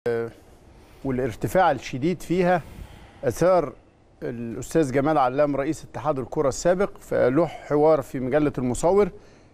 والارتفاع الشديد فيها اثار الاستاذ جمال علام رئيس اتحاد الكره السابق فله حوار في مجله المصور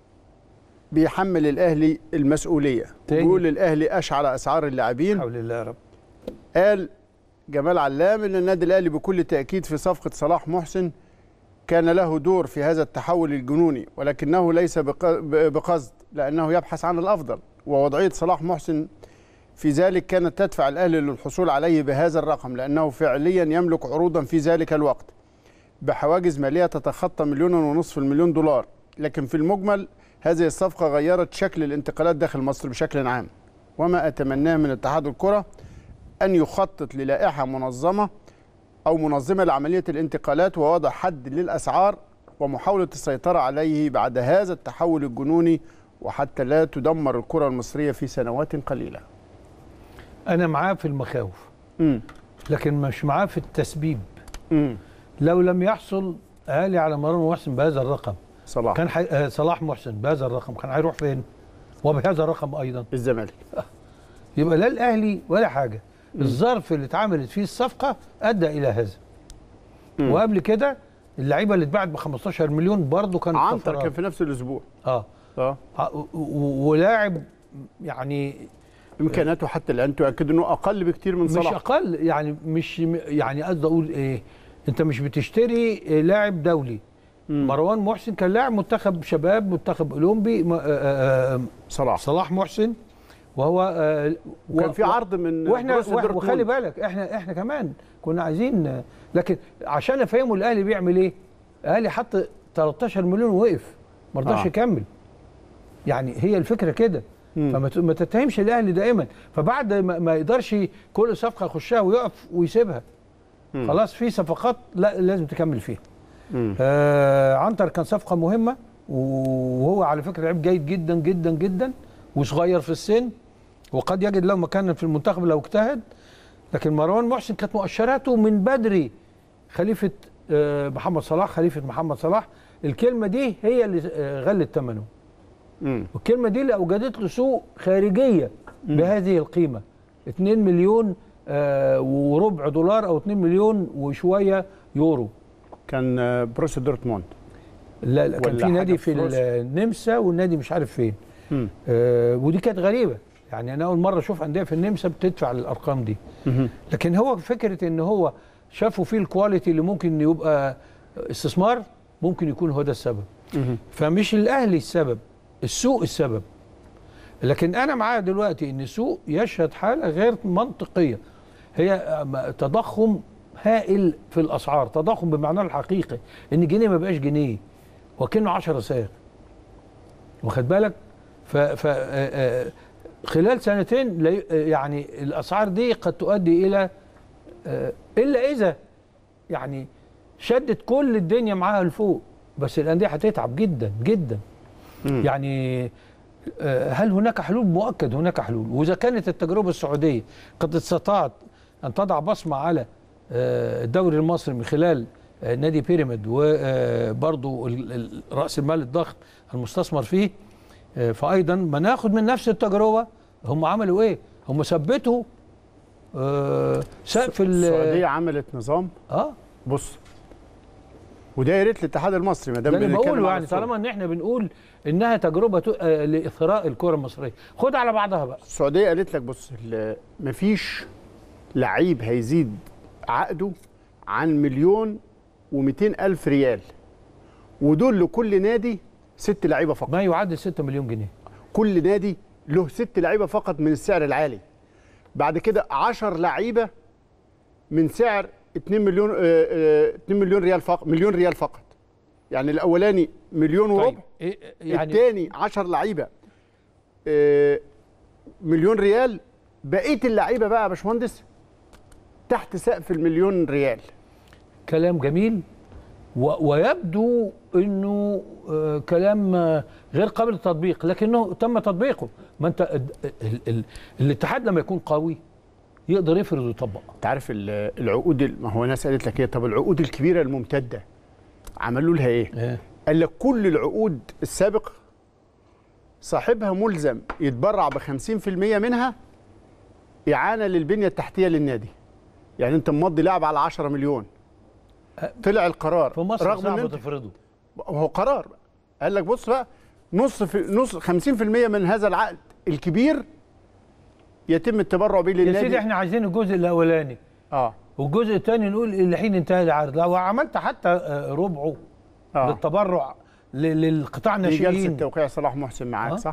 بيحمل الاهلي المسؤوليه تاني. بيقول الاهلي اشعل اسعار اللاعبين حول الله يا رب قال جمال علام ان النادي الاهلي بكل تاكيد في صفقه صلاح محسن كان له دور في هذا التحول الجنوني ولكنه ليس بق- بقصد لانه يبحث عن الافضل ووضعيه صلاح محسن في ذلك كانت تدفع الاهلي للحصول عليه بهذا الرقم لانه فعليا يملك عروضا في ذلك الوقت بحواجز ماليه تتخطى مليون ونصف المليون دولار لكن في المجمل هذه الصفقه غيرت شكل الانتقالات داخل مصر بشكل عام وما اتمناه من اتحاد الكره أن يخطط للائحة منظمة أو منظمة لعملية الانتقالات ووضع حد للأسعار ومحاولة السيطرة عليه بعد هذا التحول الجنوني وحتى لا تدمر الكرة المصرية في سنوات قليلة انا معاه في المخاوف مم. لكن مش معاه في التسبيب مم. لو لم يحصل اهلي على مروان محسن بهذا الرقم صلاح كان حي... آه، صلاح محسن بهذا الرقم كان هيروح فين وبهذا الرقم ايضا الزمالك يبقى لا الاهلي ولا حاجه الظرف اللي اتعملت فيه الصفقه ادى الى هذا مم. وقبل كده اللعيبه اللي اتباعت ب 15 مليون برضه كانت عنتر طفرات. كان في نفس الأسبوع اه اه ع- و- و- ولاعب يعني إمكاناته حتى الآن تؤكد أنه أقل بكتير من مش صلاح اقل يعني مش يعني قصدي اقول ايه انت مش بتشتري آه، لاعب دولي مم. مروان محسن كان لاعب منتخب شباب منتخب اولمبي م- آه، آه، آه، صلاح صلاح محسن وهو آه، وكان و- في عرض من واحنا بروسيا وإح- دورتموند. وخلي بالك احنا احنا كمان كنا عايزين لكن عشان افهموا الاهلي بيعمل ايه الاهلي حط 13 مليون ووقف ما رضاش آه. يكمل يعني هي الفكره كده مم. فما ت- ما تتهمش الاهلي دائما فبعد ما, ما يقدرش كل صفقه يخشها ويقف ويسيبها مم. خلاص في صفقات لا لازم تكمل فيها مم. آه عنتر كان صفقه مهمه وهو على فكره لعيب جيد جدا جدا جدا وصغير في السن وقد يجد له مكانا في المنتخب لو اجتهد لكن مروان محسن كانت مؤشراته من بدري خليفه آه محمد صلاح خليفه محمد صلاح الكلمه دي هي اللي آه غلت ثمنه مم. والكلمه دي اللي اوجدت له سوق خارجيه بهذه القيمه 2 مليون آه وربع دولار او 2 مليون وشويه يورو كان آه، بروسيا دورتموند لا لا كان ولا في نادي حاجة في في روسيا. النمسا والنادي مش عارف فين مم. آه ودي كانت غريبه يعني انا اول مره اشوف انديه في النمسا بتدفع الارقام دي مم. لكن هو فكره ان هو شافوا فيه الكواليتي اللي ممكن يبقى استثمار ممكن يكون هو ده السبب مم. فمش الاهلي السبب السوق السبب لكن انا معايا دلوقتي ان السوق يشهد حاله غير منطقيه هي م- تضخم هائل في الاسعار تضخم بمعناه الحقيقي ان الجنيه ما بقاش جنيه وكانه 10 صاغ واخد بالك ف, ف آه، آه، خلال سنتين لا ي- آه، يعني الاسعار دي قد تؤدي الى آه، الا اذا يعني شدت كل الدنيا معاها لفوق بس الانديه هتتعب جدا جدا مم. يعني آه، هل هناك حلول مؤكد هناك حلول واذا كانت التجربه السعوديه قد استطاعت ان تضع بصمه على آه، الدوري المصري من خلال آه، نادي بيراميد وبرضه راس المال الضخم المستثمر فيه آه، فايضا ما ناخد من نفس التجربه هم عملوا ايه؟ هم ثبتوا آه، سقف ال- السعودية عملت نظام اه بص وده يا ريت الاتحاد المصري ما دام ده اللي بنتكلم بقوله على يعني السعودية. طالما ان احنا بنقول انها تجربه ت- آه، لاثراء الكره المصريه خد على بعضها بقى السعوديه قالت لك بص ال- مفيش لعيب هيزيد عقده عن مليون و200 الف ريال ودول لكل نادي ست لعيبه فقط ما يعادل 6 مليون جنيه كل نادي له ست لعيبه فقط من السعر العالي بعد كده 10 لعيبه من سعر 2 مليون آه، آه، 2 مليون ريال فقط مليون ريال فقط يعني الاولاني مليون وربع طيب إيه يعني الثاني 10 لعيبه آه، مليون ريال بقيه اللعيبه بقى يا باشمهندس تحت سقف المليون ريال كلام جميل و- ويبدو انه آه، كلام آه، غير قابل للتطبيق لكنه تم تطبيقه ما انت ال- ال- ال- الاتحاد لما يكون قوي يقدر يفرض ويطبق انت عارف ال- العقود ال- ما هو ناس قالت لك ايه طب العقود الكبيره الممتده عملوا لها ايه؟ إيه؟ قال لك كل العقود السابقه صاحبها ملزم يتبرع ب 50% منها اعانه للبنيه التحتيه للنادي يعني انت ممضي لاعب على 10 مليون طلع القرار في مصر رغم ان صعب انت تفرضه هو قرار قال لك بص بقى نص في نص 50% من هذا العقد الكبير يتم التبرع به يا سيدي للنادي احنا عايزين الجزء الاولاني اه والجزء الثاني نقول الى حين انتهى العرض لو عملت حتى آه، ربعه اه للتبرع ل- للقطاع في جلسه الناشئين توقيع صلاح محسن معاك آه. صح؟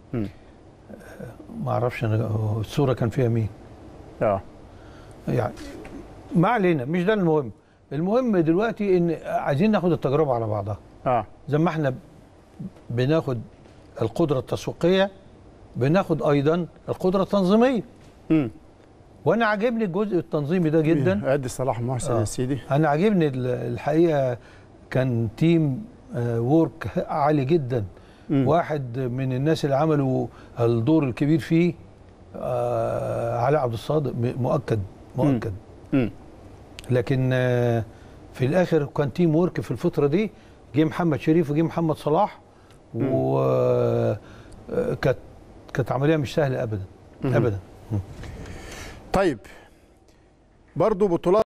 ما اعرفش انا هو الصوره كان فيها مين اه يعني ما علينا مش ده المهم المهم دلوقتي ان عايزين ناخد التجربه على بعضها اه زي ما احنا بناخد القدره التسويقيه بناخد ايضا القدره التنظيميه امم وانا عاجبني الجزء التنظيمي ده جدا ادي صلاح محسن آه. يا سيدي انا عاجبني ال- الحقيقه كان تيم آه، وورك عالي جدا مم. واحد من الناس اللي عملوا الدور الكبير فيه آه، علي عبد الصادق م- مؤكد مؤكد امم لكن آه، في الاخر كان تيم وورك في الفتره دي جه محمد شريف وجه محمد صلاح و آه، كانت كانت عمليه مش سهله ابدا مم. ابدا طيب برضو بطولات